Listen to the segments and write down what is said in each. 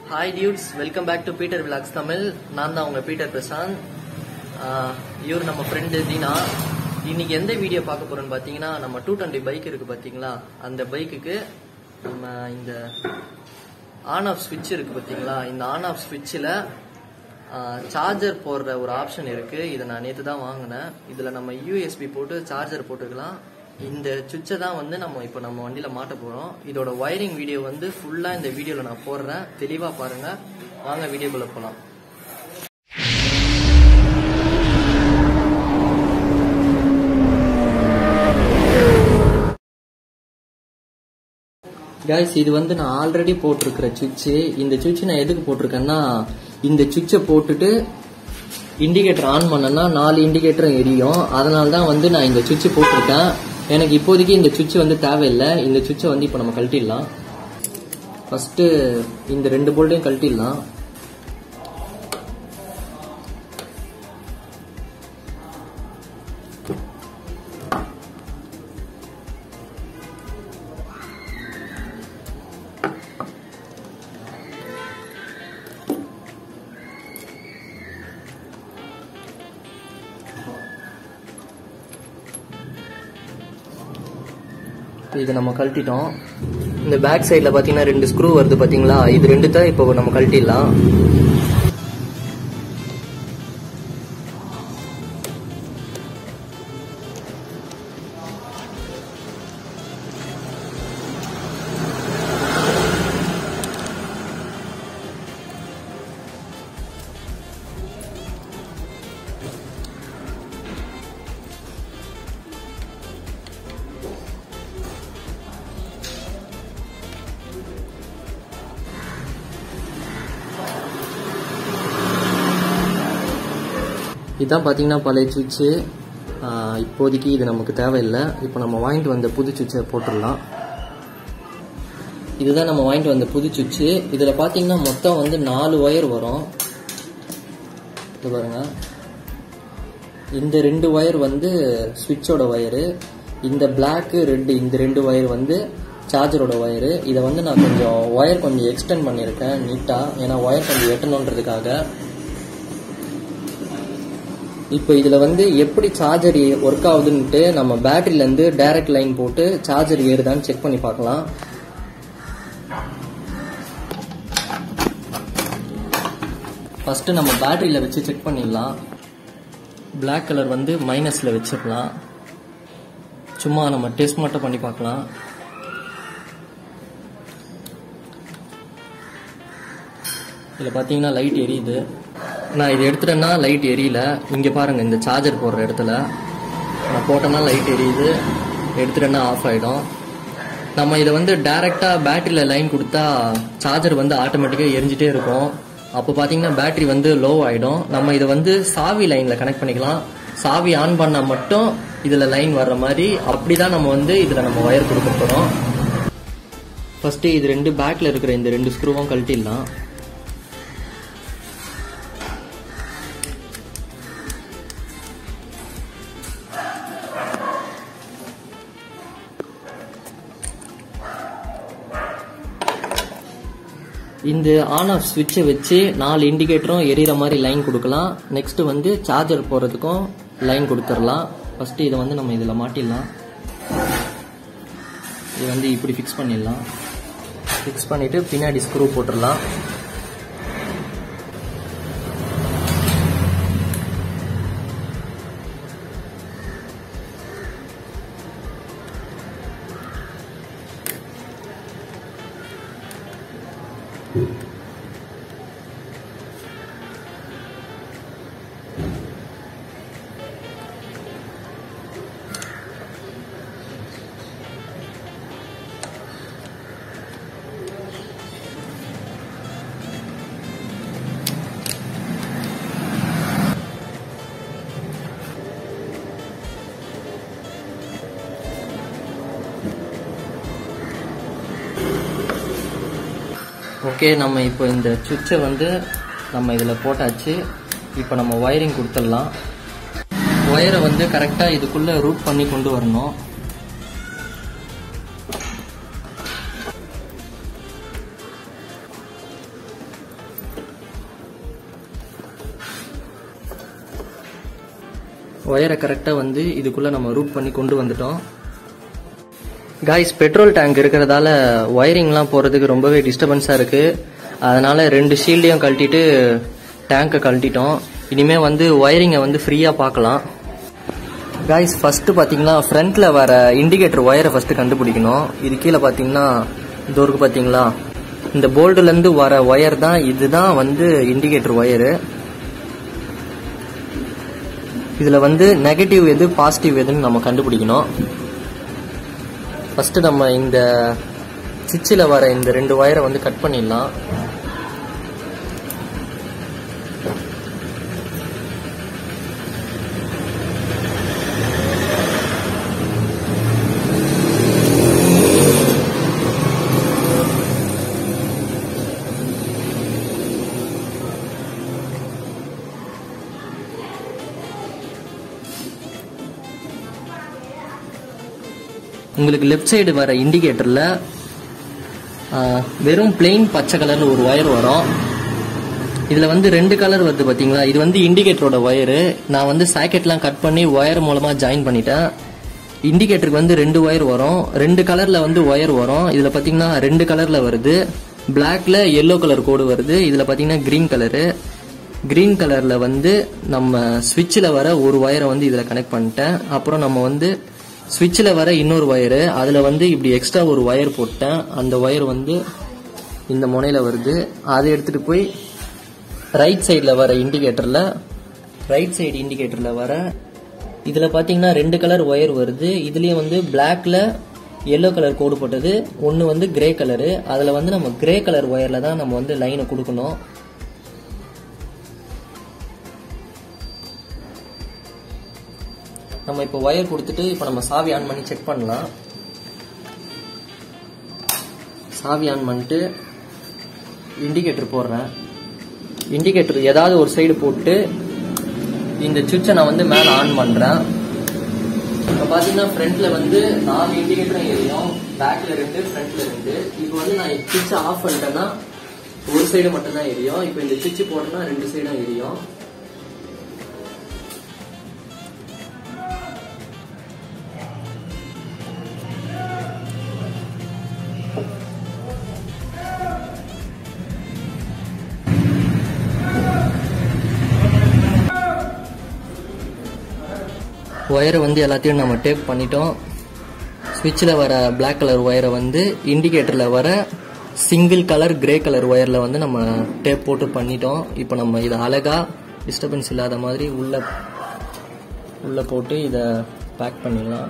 hi dudes welcome back to Peter vlogs Tamil நான் தான் உங்க பீட்டர் பிரசாந்த் ஆஹ் இவர் நம்ம ஃப்ரெண்டு தீனா இன்னைக்கு எந்த வீடியோ பார்க்க போறோம்னு பார்த்தீங்கன்னா நம்ம டூ டுவெண்ட்டி பைக் இருக்கு பார்த்தீங்களா அந்த பைக்குக்கு நம்ம இந்த ஆன் ஆஃப் ஸ்விட்ச் இருக்கு பார்த்தீங்களா இந்த ஆன் ஆஃப் ஸ்விட்சில் சார்ஜர் போடுற ஒரு ஆப்ஷன் இருக்கு இதை நான் நேற்று தான் வாங்கினேன் இதில் நம்ம யூஎஸ்பி போட்டு சார்ஜர் போட்டுக்கலாம் இந்த சுவிட்சை தான் வந்து நம்ம இப்போ நம்ம வண்டியில் மாட்ட போகிறோம் இதோட ஒயரிங் வீடியோ வந்து ஃபுல்லாக இந்த வீடியோவில் நான் போடுறேன் தெளிவாக பாருங்கள் வாங்க வீடியோக்குள்ளே போகலாம் கைஸ் இது வந்து நான் ஆல்ரெடி போட்டிருக்கிற சுவிட்சு இந்த சுவிட்ச் நான் எதுக்கு போட்டிருக்கேன்னா இந்த சுவிட்சை போட்டுட்டு இண்டிகேட்டர் ஆன் பண்ணனா நாலு இண்டிகேட்டரும் எரியும் அதனால தான் வந்து நான் இந்த சுவிட்ச் போட்டிருக்கேன் எனக்கு இப்போதைக்கு இந்த சுவிட்ச் வந்து தேவையில்லை இந்த சுவிட்சை வந்து இப்போ நம்ம கழட்டிடலாம் ஃபர்ஸ்ட் இந்த ரெண்டு போல்ட்டையும் கழட்டிடலாம் இது நம்ம கழட்டிட்டோம் இந்த பேக் சைடில் பார்த்தீங்கன்னா ரெண்டு ஸ்க்ரூ வருது பார்த்தீங்களா இது ரெண்டு தான் இப்போ நம்ம கழட்டிடலாம் இதான் பார்த்தீங்கன்னா பழைய சுவிட்சு இப்போதைக்கு இது நமக்கு தேவையில்லை இப்போ நம்ம வாங்கிட்டு வந்த புது சுவிட்சை போட்டுடலாம் இதுதான் நம்ம வாங்கிட்டு வந்த புது சுவிட்சு இதில் பார்த்தீங்கன்னா மொத்தம் வந்து நாலு ஒயர் வரும் இது பாருங்க இந்த ரெண்டு ஒயர் வந்து சுவிட்சோட ஒயரு இந்த பிளாக்கு ரெட்டு இந்த ரெண்டு ஒயர் வந்து சார்ஜரோட ஒயரு இதை வந்து நான் கொஞ்சம் ஒயர் கொஞ்சம் எக்ஸ்டெண்ட் பண்ணியிருக்கேன் நீட்டாக ஏன்னா ஒயர் கொஞ்சம் எட்டணுன்றதுக்காக இப்போ இதில் வந்து எப்படி சார்ஜர் ஒர்க் ஆகுதுன்ட்டு நம்ம பேட்டரியிலேருந்து டைரக்ட் லைன் போட்டு சார்ஜர் ஏறுதான்னு செக் பண்ணி பார்க்கலாம் ஃபஸ்ட்டு நம்ம பேட்டரியில் வச்சு செக் பண்ணிடலாம் பிளாக் கலர் வந்து மைனஸில் வச்சிடலாம் சும்மா நம்ம டெஸ்ட் மட்டும் பண்ணி பார்க்கலாம் இதில் பார்த்தீங்கன்னா லைட் எரியுது நான் இது எடுத்துட்டேன்னா லைட் எரியல இங்கே பாருங்க இந்த சார்ஜர் போடுற இடத்துல நான் போட்டேன்னா லைட் எரியுது எடுத்துட்டேன்னா ஆஃப் ஆகிடும் நம்ம இதை வந்து டைரெக்டாக பேட்டரியில் லைன் கொடுத்தா சார்ஜர் வந்து ஆட்டோமேட்டிக்காக எரிஞ்சிட்டே இருக்கும் அப்போ பார்த்தீங்கன்னா பேட்டரி வந்து லோ ஆகிடும் நம்ம இதை வந்து சாவி லைனில் கனெக்ட் பண்ணிக்கலாம் சாவி ஆன் பண்ணால் மட்டும் இதில் லைன் வர்ற மாதிரி அப்படி தான் நம்ம வந்து இதில் நம்ம ஒயர் கொடுக்க போகிறோம் ஃபஸ்ட்டு இது ரெண்டு பேக்கில் இருக்கிற இந்த ரெண்டு ஸ்க்ரூவும் கழட்டிடலாம் இந்த ஆன் ஆஃப் ஸ்விட்சை வச்சு நாலு இண்டிகேட்டரும் எரியிற மாதிரி லைன் கொடுக்கலாம் நெக்ஸ்ட் வந்து சார்ஜர் போகிறதுக்கும் லைன் கொடுத்துடலாம் ஃபர்ஸ்ட் இதை வந்து நம்ம இதில் மாட்டிடலாம் இது வந்து இப்படி ஃபிக்ஸ் பண்ணிடலாம் ஃபிக்ஸ் பண்ணிட்டு பின்னாடி ஸ்க்ரூ போட்டுடலாம் ஓகே நம்ம இப்போ இந்த சுவிட்சை வந்து நம்ம இதில் போட்டாச்சு இப்போ நம்ம ஒயரிங் கொடுத்துடலாம் ஒயரை வந்து கரெக்டாக இதுக்குள்ளே ரூட் பண்ணி கொண்டு வரணும் ஒயரை கரெக்டாக வந்து இதுக்குள்ளே நம்ம ரூட் பண்ணி கொண்டு வந்துட்டோம் காய்ஸ் பெட்ரோல் டேங்க் இருக்கிறதால ஒயரிங்லாம் போகிறதுக்கு ரொம்பவே டிஸ்டர்பன்ஸாக இருக்குது அதனால் ரெண்டு ஷீல்டையும் கழட்டிட்டு டேங்கை கழட்டிட்டோம் இனிமேல் வந்து ஒயரிங்கை வந்து ஃப்ரீயாக பார்க்கலாம் காய்ஸ் ஃபஸ்ட்டு பார்த்தீங்கன்னா ஃப்ரண்ட்டில் வர இண்டிகேட்டர் ஒயரை ஃபஸ்ட்டு கண்டுபிடிக்கணும் இது கீழே பார்த்தீங்கன்னா இந்த இருக்கு பார்த்தீங்களா இந்த போல்டுலேருந்து வர ஒயர் தான் இதுதான் வந்து இண்டிகேட்டர் ஒயரு இதில் வந்து நெகட்டிவ் எது பாசிட்டிவ் எதுன்னு நம்ம கண்டுபிடிக்கணும் ஃபஸ்ட்டு நம்ம இந்த சுவிட்சில் வர இந்த ரெண்டு ஒயரை வந்து கட் பண்ணிடலாம் உங்களுக்கு லெஃப்ட் சைடு வர இண்டிகேட்டரில் வெறும் பிளெயின் பச்சை கலரில் ஒரு ஒயர் வரும் இதில் வந்து ரெண்டு கலர் வருது பார்த்தீங்களா இது வந்து இண்டிகேட்டரோட ஒயரு நான் வந்து சாக்கெட்லாம் கட் பண்ணி ஒயர் மூலமாக ஜாயின் பண்ணிட்டேன் இண்டிகேட்டருக்கு வந்து ரெண்டு ஒயர் வரும் ரெண்டு கலரில் வந்து ஒயர் வரும் இதில் பார்த்தீங்கன்னா ரெண்டு கலரில் வருது பிளாக்ல எல்லோ கலர் கோடு வருது இதில் பார்த்தீங்கன்னா க்ரீன் கலரு க்ரீன் கலரில் வந்து நம்ம ஸ்விட்சில் வர ஒரு ஒயரை வந்து இதில் கனெக்ட் பண்ணிட்டேன் அப்புறம் நம்ம வந்து ஸ்விட்சில் வர இன்னொரு ஒயரு அதில் வந்து இப்படி எக்ஸ்ட்ரா ஒரு ஒயர் போட்டேன் அந்த ஒயர் வந்து இந்த முனையில் வருது அதை எடுத்துகிட்டு போய் ரைட் சைடில் வர இண்டிகேட்டரில் ரைட் சைடு இண்டிகேட்டரில் வர இதில் பார்த்தீங்கன்னா ரெண்டு கலர் ஒயர் வருது இதுலேயும் வந்து பிளாக்ல எல்லோ கலர் கோடு போட்டது ஒன்று வந்து கிரே கலரு அதில் வந்து நம்ம கிரே கலர் ஒயரில் தான் நம்ம வந்து லைனை கொடுக்கணும் நம்ம இப்போ ஒயர் கொடுத்துட்டு இப்போ நம்ம சாவி ஆன் பண்ணி செக் பண்ணலாம் சாவி ஆன் பண்ணிட்டு இண்டிகேட்டர் போடுறேன் இண்டிகேட்டர் ஏதாவது ஒரு சைடு போட்டு இந்த சுவிட்சை நான் வந்து மேலே ஆன் பண்ணுறேன் இப்போ பார்த்தீங்கன்னா ஃப்ரண்ட்டில் வந்து நாலு இண்டிகேட்டரும் எரியும் பேக்கில் ரெண்டு ஃப்ரண்ட்டில் ரெண்டு இப்போ வந்து நான் சுவிட்சை ஆஃப் பண்ணிட்டேன்னா ஒரு சைடு மட்டும்தான் எரியும் இப்போ இந்த சுவிட்ச் போட்டேன்னா ரெண்டு சைடும் எரியும் ஒயரை வந்து எல்லாத்தையும் நம்ம டேப் பண்ணிட்டோம் ஸ்விட்சில் வர Black கலர் ஒயரை வந்து இண்டிகேட்டரில் வர சிங்கிள் கலர் கிரே கலர் ஒயரில் வந்து நம்ம டேப் போட்டு பண்ணிட்டோம் இப்போ நம்ம இதை அழகாக டிஸ்டர்பன்ஸ் இல்லாத மாதிரி உள்ள உள்ளே போட்டு இதை பேக் பண்ணிடலாம்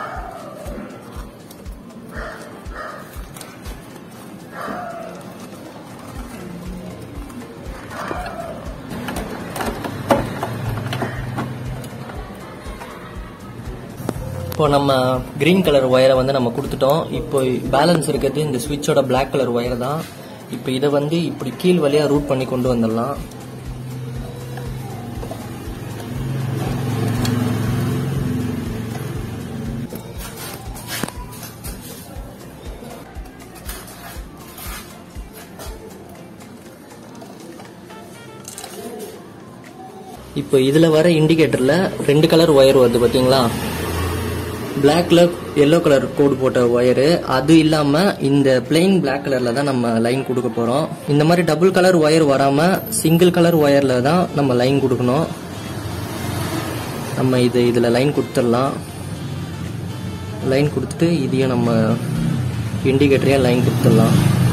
இப்போ நம்ம கிரீன் கலர் ஒயரை வந்து நம்ம கொடுத்துட்டோம் இப்போ பேலன்ஸ் இருக்கிறது இந்த சுவிட்சோட Black கலர் ஒயர் தான் இப்போ இதை வந்து இப்படி கீழ் வழியா ரூட் பண்ணி கொண்டு வந்துடலாம் இப்போ இதில் வர இண்டிகேட்டரில் ரெண்டு கலர் ஒயர் வருது பார்த்தீங்களா பிளாக்ல எல்லோ கலர் கோடு போட்ட ஒயரு அது இல்லாம இந்த பிளெயின் Black கலர்ல தான் நம்ம லைன் கொடுக்க போறோம் இந்த மாதிரி டபுள் கலர் ஒயர் வராம சிங்கிள் கலர் ஒயர்ல தான் நம்ம லைன் கொடுக்கணும் நம்ம இது இதுல லைன் கொடுத்துடலாம் லைன் கொடுத்துட்டு இதையும் நம்ம இண்டிகேட்டரையும் லைன் கொடுத்துடலாம்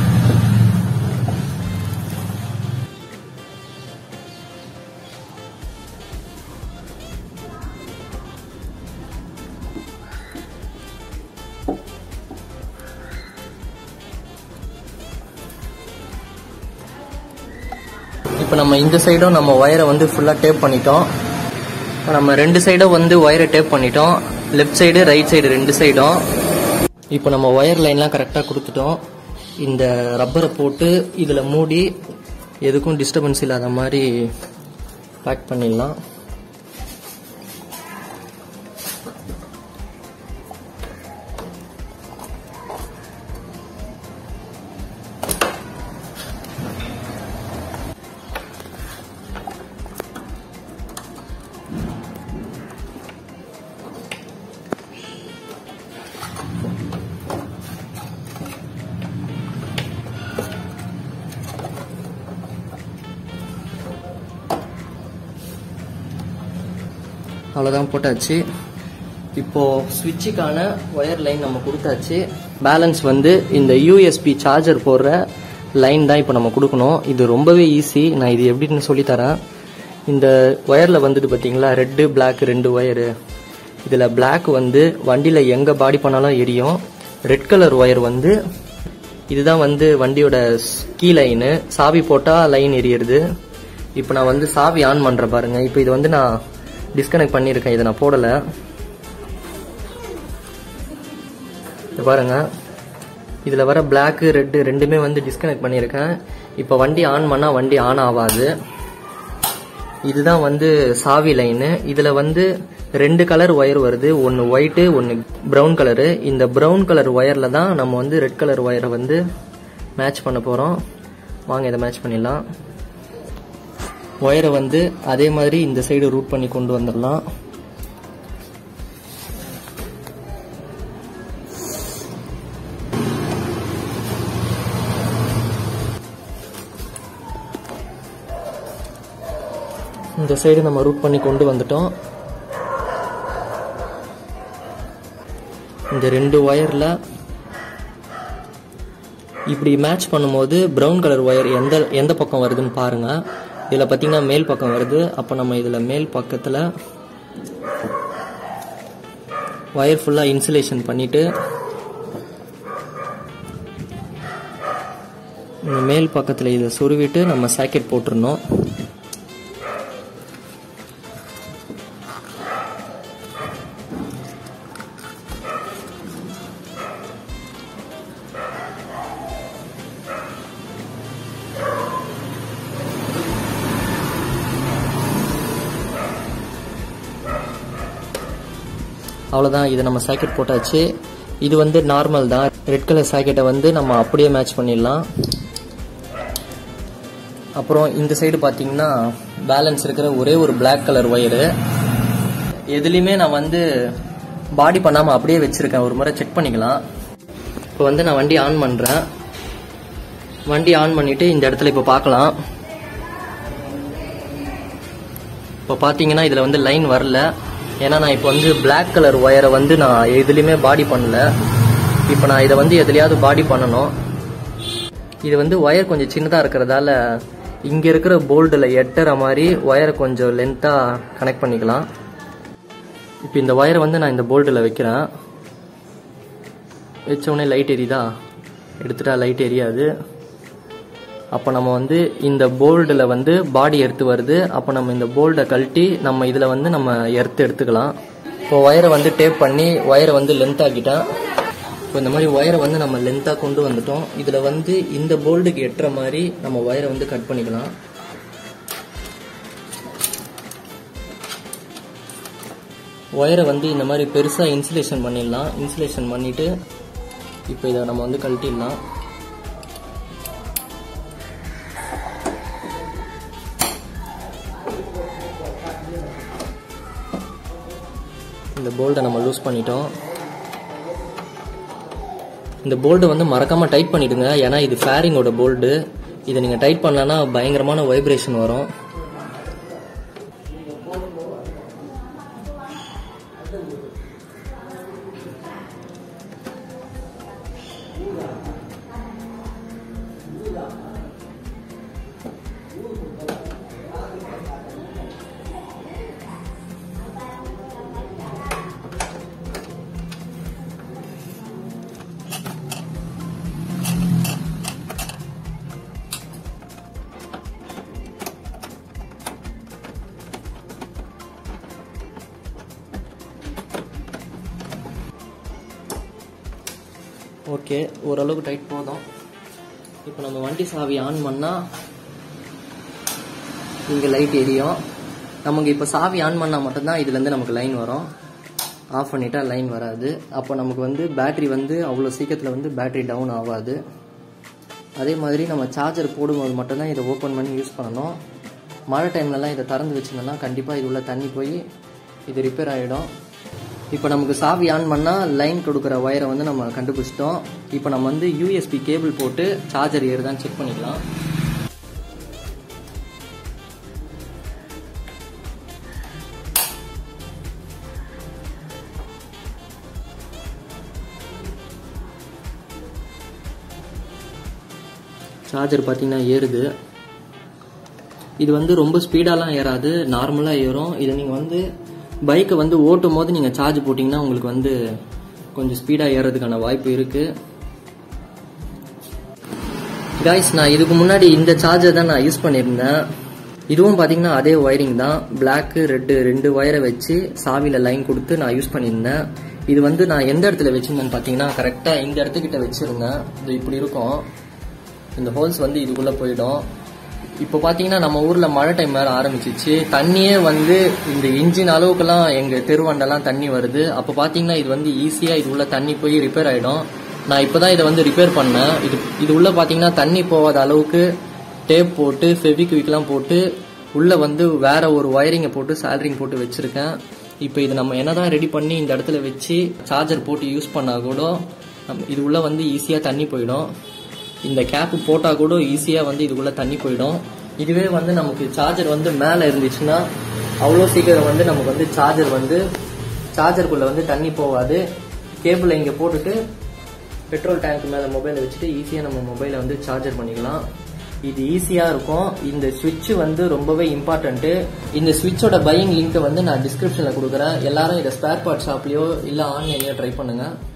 இப்போ நம்ம இந்த சைடும் நம்ம ஒயரை வந்து ஃபுல்லாக டேப் பண்ணிட்டோம் இப்போ நம்ம ரெண்டு சைடும் வந்து ஒயரை டேப் பண்ணிட்டோம் லெஃப்ட் சைடு ரைட் சைடு ரெண்டு சைடும் இப்போ நம்ம ஒயர் லைன்லாம் கரெக்டாக கொடுத்துட்டோம் இந்த ரப்பரை போட்டு இதில் மூடி எதுக்கும் டிஸ்டர்பன்ஸ் இல்லாத மாதிரி பேக் பண்ணிடலாம் அவ்வளோதான் போட்டாச்சு இப்போ சுவிட்சுக்கான ஒயர் லைன் நம்ம கொடுத்தாச்சு பேலன்ஸ் வந்து இந்த யூஎஸ்பி சார்ஜர் போடுற லைன் தான் இப்போ நம்ம கொடுக்கணும் இது ரொம்பவே ஈஸி நான் இது எப்படின்னு சொல்லித்தரேன் இந்த ஒயரில் வந்துட்டு பார்த்தீங்களா ரெட்டு பிளாக் ரெண்டு ஒயரு இதில் பிளாக் வந்து வண்டியில் எங்கே பாடி பண்ணாலும் எரியும் ரெட் கலர் ஒயர் வந்து இதுதான் வந்து வண்டியோட கீ லைனு சாவி போட்டால் லைன் எரியுது இப்போ நான் வந்து சாவி ஆன் பண்ணுறேன் பாருங்க இப்போ இது வந்து நான் டிஸ்கனெக்ட் பண்ணியிருக்கேன் இதை நான் போடலை இது பாருங்க இதில் வர பிளாக்கு ரெட்டு ரெண்டுமே வந்து டிஸ்கனெக்ட் பண்ணியிருக்கேன் இப்போ வண்டி ஆன் பண்ணால் வண்டி ஆன் ஆகாது இதுதான் வந்து சாவி லைனு இதில் வந்து ரெண்டு கலர் ஒயர் வருது ஒன்று ஒயிட்டு ஒன்று ப்ரௌன் கலரு இந்த ப்ரௌன் கலர் ஒயரில் தான் நம்ம வந்து ரெட் கலர் ஒயரை வந்து மேட்ச் பண்ண போகிறோம் வாங்க இதை மேட்ச் பண்ணிடலாம் ஒயரை வந்து அதே மாதிரி இந்த சைடு ரூட் பண்ணி கொண்டு வந்துடலாம் இந்த சைடு நம்ம ரூட் பண்ணி கொண்டு வந்துட்டோம் இந்த ரெண்டு ஒயரில் இப்படி மேட்ச் பண்ணும்போது ப்ரௌன் கலர் ஒயர் எந்த எந்த பக்கம் வருதுன்னு பாருங்க இதில் பார்த்தீங்கன்னா மேல் பக்கம் வருது அப்போ நம்ம இதில் மேல் பக்கத்தில் ஒயர் ஃபுல்லாக இன்சுலேஷன் பண்ணிட்டு இந்த மேல் பக்கத்தில் இதை சொருவிட்டு நம்ம சாக்கெட் போட்டுருணும் அவ்வளோதான் இதை நம்ம சாக்கெட் போட்டாச்சு இது வந்து நார்மல் தான் ரெட் கலர் சாக்கெட்டை வந்து நம்ம அப்படியே மேட்ச் பண்ணிடலாம் அப்புறம் இந்த சைடு பார்த்தீங்கன்னா பேலன்ஸ் இருக்கிற ஒரே ஒரு பிளாக் கலர் ஒயரு எதுலேயுமே நான் வந்து பாடி பண்ணாமல் அப்படியே வச்சுருக்கேன் ஒரு முறை செக் பண்ணிக்கலாம் இப்போ வந்து நான் வண்டி ஆன் பண்ணுறேன் வண்டி ஆன் பண்ணிவிட்டு இந்த இடத்துல இப்போ பார்க்கலாம் இப்போ பார்த்தீங்கன்னா இதில் வந்து லைன் வரல ஏன்னா நான் இப்போ வந்து பிளாக் கலர் ஒயரை வந்து நான் எதுலேயுமே பாடி பண்ணல இப்போ நான் இதை வந்து எதுலையாவது பாடி பண்ணணும் இது வந்து ஒயர் கொஞ்சம் சின்னதாக இருக்கிறதால இங்கே இருக்கிற போல்டில் எட்டுற மாதிரி ஒயரை கொஞ்சம் லென்த்தாக கனெக்ட் பண்ணிக்கலாம் இப்போ இந்த ஒயரை வந்து நான் இந்த போல்டில் வைக்கிறேன் வச்ச உடனே லைட் எரியுதா எடுத்துட்டா லைட் எரியாது அப்போ நம்ம வந்து இந்த போல்டில் வந்து பாடி எர்த்து வருது அப்போ நம்ம இந்த போல்டை கழட்டி நம்ம இதில் வந்து நம்ம எர்த்து எடுத்துக்கலாம் இப்போ ஒயரை வந்து டேப் பண்ணி ஒயரை வந்து லென்த் ஆக்கிட்டேன் இப்போ இந்த மாதிரி ஒயரை வந்து நம்ம லென்த்தாக கொண்டு வந்துட்டோம் இதில் வந்து இந்த போல்டுக்கு எட்டுற மாதிரி நம்ம ஒயரை வந்து கட் பண்ணிக்கலாம் ஒயரை வந்து இந்த மாதிரி பெருசாக இன்சுலேஷன் பண்ணிடலாம் இன்சுலேஷன் பண்ணிவிட்டு இப்போ இதை நம்ம வந்து கழட்டிடலாம் இந்த போல்டை நம்ம லூஸ் பண்ணிட்டோம் இந்த போல்டை வந்து மறக்காமல் டைட் பண்ணிடுங்க ஏன்னா இது ஃபேரிங்கோட போல்டு இதை நீங்கள் டைட் பண்ணலன்னா பயங்கரமான வைப்ரேஷன் வரும் ஓகே ஓரளவுக்கு டைட் போதும் இப்போ நம்ம வண்டி சாவி ஆன் பண்ணால் இங்கே லைட் எரியும் நமக்கு இப்போ சாவி ஆன் பண்ணால் மட்டும்தான் இதுலேருந்து நமக்கு லைன் வரும் ஆஃப் பண்ணிட்டா லைன் வராது அப்போ நமக்கு வந்து பேட்ரி வந்து அவ்வளோ சீக்கிரத்தில் வந்து பேட்ரி டவுன் ஆகாது அதே மாதிரி நம்ம சார்ஜர் போடும்போது மட்டும்தான் இதை ஓப்பன் பண்ணி யூஸ் பண்ணணும் மழை டைம்லலாம் இதை திறந்து வச்சிருந்தோம்னா கண்டிப்பாக இது உள்ள தண்ணி போய் இது ரிப்பேர் ஆகிடும் இப்போ நமக்கு சாவி ஆன் பண்ணால் லைன் கொடுக்குற ஒயரை வந்து நம்ம கண்டுபிடிச்சிட்டோம் இப்போ நம்ம வந்து யூஎஸ்பி கேபிள் போட்டு சார்ஜர் ஏறுதான்னு செக் பண்ணிக்கலாம் சார்ஜர் பார்த்தீங்கன்னா ஏறுது இது வந்து ரொம்ப ஸ்பீடாலாம் ஏறாது நார்மலாக ஏறும் இதை நீங்கள் வந்து பைக்கை வந்து ஓட்டும் போது நீங்கள் சார்ஜ் போட்டிங்கன்னா உங்களுக்கு வந்து கொஞ்சம் ஸ்பீடாக ஏறதுக்கான வாய்ப்பு இருக்குது காய்ஸ் நான் இதுக்கு முன்னாடி இந்த சார்ஜர் தான் நான் யூஸ் பண்ணியிருந்தேன் இதுவும் பார்த்தீங்கன்னா அதே ஒயரிங் தான் பிளாக்கு ரெட்டு ரெண்டு ஒயரை வச்சு சாவியில் லைன் கொடுத்து நான் யூஸ் பண்ணியிருந்தேன் இது வந்து நான் எந்த இடத்துல வச்சிருந்தேன்னு பார்த்தீங்கன்னா கரெக்டாக இந்த இடத்துக்கிட்ட வச்சுருந்தேன் இது இப்படி இருக்கும் இந்த ஹோல்ஸ் வந்து இதுக்குள்ளே போயிடும் இப்போ பார்த்தீங்கன்னா நம்ம ஊரில் மழை டைம் வேறு ஆரம்பிச்சிச்சு தண்ணியே வந்து இந்த இன்ஜின் அளவுக்குலாம் எங்கள் தெருவண்டெல்லாம் தண்ணி வருது அப்போ பார்த்தீங்கன்னா இது வந்து ஈஸியாக இது உள்ள தண்ணி போய் ரிப்பேர் ஆகிடும் நான் இப்போ தான் இதை வந்து ரிப்பேர் பண்ணேன் இது இது உள்ள பார்த்தீங்கன்னா தண்ணி போகாத அளவுக்கு டேப் போட்டு ஃபெவிக்விக்லாம் போட்டு உள்ளே வந்து வேற ஒரு ஒயரிங்கை போட்டு சால்ரிங் போட்டு வச்சுருக்கேன் இப்போ இது நம்ம என்னதான் ரெடி பண்ணி இந்த இடத்துல வச்சு சார்ஜர் போட்டு யூஸ் பண்ணால் கூட நம்ம இது உள்ள வந்து ஈஸியாக தண்ணி போயிடும் இந்த கேப்பு போட்டால் கூட ஈஸியாக வந்து இதுக்குள்ளே தண்ணி போயிடும் இதுவே வந்து நமக்கு சார்ஜர் வந்து மேலே இருந்துச்சுன்னா அவ்வளோ சீக்கிரம் வந்து நமக்கு வந்து சார்ஜர் வந்து சார்ஜருக்குள்ளே வந்து தண்ணி போகாது கேபிளை இங்கே போட்டுட்டு பெட்ரோல் டேங்க் மேலே மொபைலை வச்சுட்டு ஈஸியாக நம்ம மொபைலை வந்து சார்ஜர் பண்ணிக்கலாம் இது ஈஸியாக இருக்கும் இந்த சுவிட்ச் வந்து ரொம்பவே இம்பார்ட்டண்ட்டு இந்த சுவிட்சோட பையிங் லிங்க்கை வந்து நான் டிஸ்கிரிப்ஷனில் கொடுக்குறேன் எல்லாரும் இதை ஸ்பேர் பார்ட் ஷாப்லேயோ இல்லை ஆன்லைன்லேயோ ட்ரை பண்ணுங்கள்